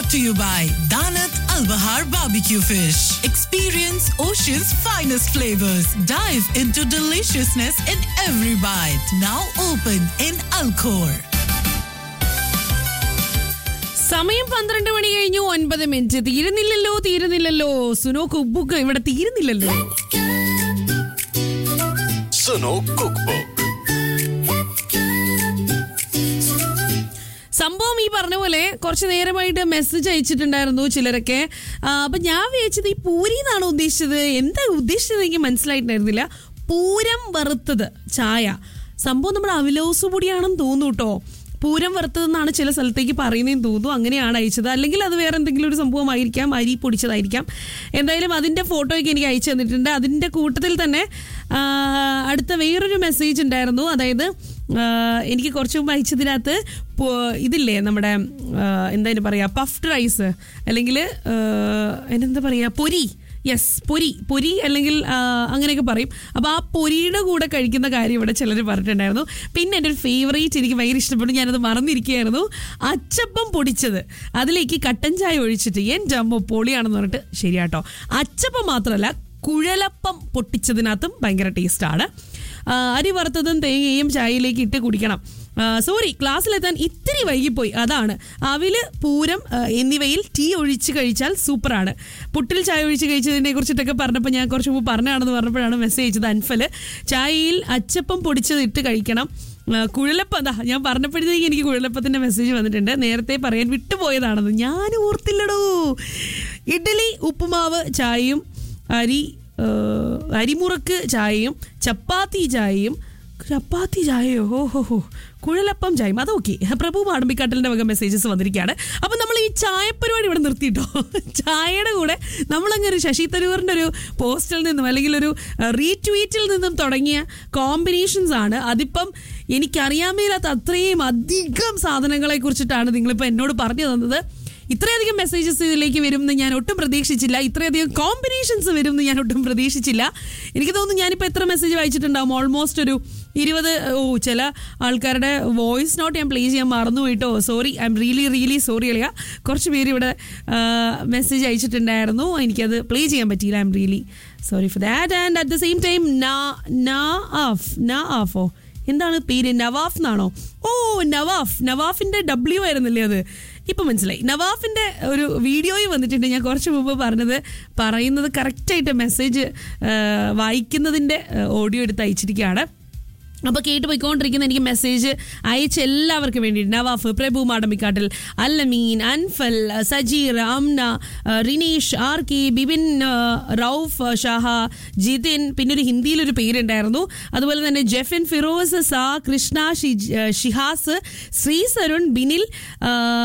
brought to you by Danat Al Bahar Barbecue Fish. Experience Ocean's finest flavors. Dive into deliciousness in every bite. Now open in Alcor. സമയം പന്ത്രണ്ട് മണി കഴിഞ്ഞു ഒൻപത് minute തീരുന്നില്ലല്ലോ തീരുന്നില്ലല്ലോ Suno കുബുക്ക് ഇവിടെ തീരുന്നില്ലല്ലോ Suno cook സംഭവം ഈ പറഞ്ഞ പോലെ കുറച്ച് നേരമായിട്ട് മെസ്സേജ് അയച്ചിട്ടുണ്ടായിരുന്നു ചിലരൊക്കെ ആ, അപ്പൊ ഞാൻ വിചാരിച്ചത് ഈ പൂരി എന്നാണ് ഉദ്ദേശിച്ചത് എന്താ ഉദ്ദേശിച്ചത് എനിക്ക് മനസ്സിലായിട്ടുണ്ടായിരുന്നില്ല പൂരം വറുത്തത് ചായ സംഭവം നമ്മുടെ അവിലോസ് പൊടിയാണെന്ന് തോന്നുന്നു കേട്ടോ പൂരം വറുത്തതെന്നാണ് ചില സ്ഥലത്തേക്ക് പറയുന്നതെന്ന് തോന്നുന്നു അങ്ങനെയാണ് അയച്ചത് അല്ലെങ്കിൽ അത് വേറെ എന്തെങ്കിലും ഒരു സംഭവമായിരിക്കാം അരി പൊടിച്ചതായിരിക്കാം എന്തായാലും അതിൻ്റെ ഫോട്ടോയൊക്കെ എനിക്ക് അയച്ചു തന്നിട്ടുണ്ട് അതിൻ്റെ കൂട്ടത്തിൽ തന്നെ ആ, അടുത്ത വേറൊരു മെസ്സേജ് ഉണ്ടായിരുന്നു അതായത് ആ, എനിക്ക് കുറച്ച് മുമ്പ് അയച്ചതിനകത്ത് പോ- ഇതില്ലേ നമ്മുടെ ആ, എന്താ പറയുക പഫ്ഡ് റൈസ് അല്ലെങ്കിൽ എന്താ പറയുക പൊരി യെസ് പൊരി പൊരി അല്ലെങ്കിൽ ആ, അങ്ങനെയൊക്കെ പറയും അപ്പോൾ ആ പൊരിയുടെ കൂടെ കഴിക്കുന്ന കാര്യം ഇവിടെ ചിലർ പറഞ്ഞിട്ടുണ്ടായിരുന്നു പിന്നെ എൻ്റെ ഒരു ഫേവറേറ്റ് എനിക്ക് ഭയങ്കര ഇഷ്ടപ്പെട്ടു ഞാനത് മറന്നിരിക്കുകയായിരുന്നു അച്ചപ്പം പൊടിച്ചത് അതിലേക്ക് കട്ടൻ ചായ ഒഴിച്ചിട്ട് എൻ്റെ അമ്മ പൊളിയാണെന്ന് പറഞ്ഞിട്ട് ശരിയാട്ടോ അച്ചപ്പം മാത്രമല്ല കുഴലപ്പം പൊട്ടിച്ചതിനകത്തും ഭയങ്കര ടേസ്റ്റാണ് ആ, അരി വറുത്തതും തേങ്ങയും ചായയിലേക്ക് ഇട്ട് കുടിക്കണം സോറി ക്ലാസ്സിലെത്താൻ ഇത്തിരി വൈകിപ്പോയി അതാണ് അവില് പൂരം ആ, എന്നിവയിൽ ടീ ഒഴിച്ച് കഴിച്ചാൽ സൂപ്പറാണ് പുട്ടിൽ ചായ ഒഴിച്ച് കഴിച്ചതിനെ കുറിച്ചിട്ടൊക്കെ പറഞ്ഞപ്പോൾ ഞാൻ കുറച്ച് മുമ്പ് പറഞ്ഞാണെന്ന് പറഞ്ഞപ്പോഴാണ് മെസ്സേജ് അയച്ചത് അൻഫല് ചായയിൽ അച്ചപ്പം പൊടിച്ചത് ഇട്ട് കഴിക്കണം ആ, കുഴലപ്പം അതാ ഞാൻ പറഞ്ഞപ്പോഴത്തേക്ക് എനിക്ക് കുഴലപ്പത്തിന്റെ മെസ്സേജ് വന്നിട്ടുണ്ട് നേരത്തെ പറയാൻ വിട്ടുപോയതാണെന്ന് ഞാൻ ഓർത്തില്ലടോ ഇഡ്ഡലി ഉപ്പുമാവ് ചായയും അരി ആ, അരിമുറുക്ക് ചായയും ചപ്പാത്തി ചായയും ചപ്പാത്തി ചായയോ ഓ ഹോ ഹോ കുഴലപ്പം ചായയും അതൊക്കെ പ്രഭു മാടമ്പിക്കാട്ടലിന്റെ വക മെസ്സേജസ് വന്നിരിക്കുകയാണ് അപ്പം നമ്മൾ ഈ ചായ പരിപാടി ഇവിടെ നിർത്തിയിട്ടോ ചായയുടെ കൂടെ നമ്മളങ്ങ് ഒരു ശശി തരൂറിന്റെ ഒരു പോസ്റ്റിൽ നിന്നും അല്ലെങ്കിൽ ഒരു റീട്വീറ്റിൽ നിന്നും തുടങ്ങിയ കോമ്പിനേഷൻസ് ആണ് അതിപ്പം എനിക്കറിയാൻ മേലാത്ത അത്രയും അധികം സാധനങ്ങളെ കുറിച്ചിട്ടാണ് നിങ്ങളിപ്പോൾ എന്നോട് പറഞ്ഞു തന്നത് ഇത്രയധികം മെസ്സേജസ് ഇതിലേക്ക് വരുമെന്ന് ഞാൻ ഒട്ടും പ്രതീക്ഷിച്ചില്ല ഇത്രയധികം കോമ്പിനേഷൻസ് വരുമെന്ന് ഞാൻ ഒട്ടും പ്രതീക്ഷിച്ചില്ല എനിക്ക് തോന്നുന്നു ഞാനിപ്പോൾ എത്ര മെസ്സേജ് വായിച്ചിട്ടുണ്ടാവും ഓൾമോസ്റ്റ് ഒരു ഇരുപത് ഓ ചില ആൾക്കാരുടെ വോയിസ് നോട്ട് ഞാൻ പ്ലേ ചെയ്യാൻ മറന്നു പോയിട്ടോ sorry I'm really really sorry അളിയ കുറച്ച് പേര് ഇവിടെ മെസ്സേജ് അയച്ചിട്ടുണ്ടായിരുന്നു എനിക്കത് പ്ലേ ചെയ്യാൻ പറ്റിയില്ല I'm really sorry for that and at the same time നാ നാ ആഫ് നാ ആഫോ എന്താണ് പേര് നവാഫ് എന്നാണോ ഓ നവാഫ് നവാഫിന്റെ ഡബ്ല്യു ആയിരുന്നില്ലേ അത് ഇപ്പൊ മനസ്സിലായി നവാഫിന്റെ ഒരു വീഡിയോയിൽ വന്നിട്ടുണ്ട് ഞാൻ കുറച്ച് മുമ്പ് പറഞ്ഞത് പറയുന്നത് കറക്റ്റായിട്ട് മെസ്സേജ് വായിക്കുന്നതിന്റെ ഓഡിയോ എടുത്ത് അയച്ചിരിക്കുകയാണ് അപ്പോൾ കേട്ട് പോയിക്കൊണ്ടിരിക്കുന്ന എനിക്ക് മെസ്സേജ് അയച്ച എല്ലാവർക്കും വേണ്ടിയിട്ട് നവാഫ് പ്രഭു മാടമ്പിക്കാട്ടിൽ അല്ലമീൻ അൻഫൽ സജീർ അംന റിനീഷ് ആർ കെ ബിബിൻ റൌഫ് ഷാഹ ജിതിൻ പിന്നെ ഒരു ഹിന്ദിയിലൊരു പേരുണ്ടായിരുന്നു അതുപോലെ തന്നെ ജെഫിൻ ഫിറോസ് സാ കൃഷ്ണ ഷി ഷിഹാസ് ശ്രീ സരുൺ ബിനിൽ ആ,